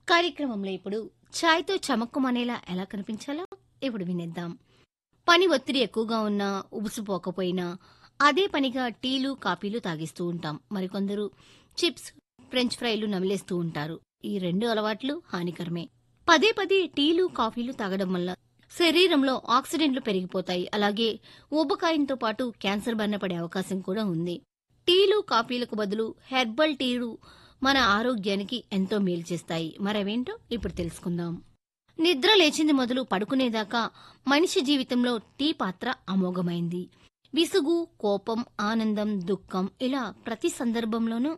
కార్యక్రమంలో ఇప్పుడు ఛాయ్తో చమక్కుమనేలా ఎలా కనిపించాలో ఇప్పుడు వినేద్దాం పని ఒత్తిడి ఎక్కువగా ఉన్నా ఉబుసుపోకపోయినా అదే పనిగా టీలు కాఫీలు తాగిస్తూ ఉంటాం మరికొందరు చిప్స్ ఫ్రెంచ్ ఫ్రైలు నమిలేస్తూ ఉంటారు ఈ రెండు అలవాట్లు హానికరమే పదే పదే టీలు కాఫీలు తాగడం వల్ల శరీరంలో ఆక్సిడెంట్లు పెరిగిపోతాయి అలాగే ఊబకాయంతో పాటు క్యాన్సర్ బారిన పడే అవకాశం కూడా ఉంది టీలు కాఫీలకు బదులు హెర్బల్ టీలు మన ఆరోగ్యానికి ఎంతో మేలు చేస్తాయి మరవేంటో ఇప్పుడు తెలుసుకుందాం నిద్ర లేచింది మొదలు పడుకునేదాకా మనిషి జీవితంలో టీ పాత్ర అమోఘమైంది విసుగు కోపం ఆనందం దుఃఖం ఇలా ప్రతి సందర్భంలోనూ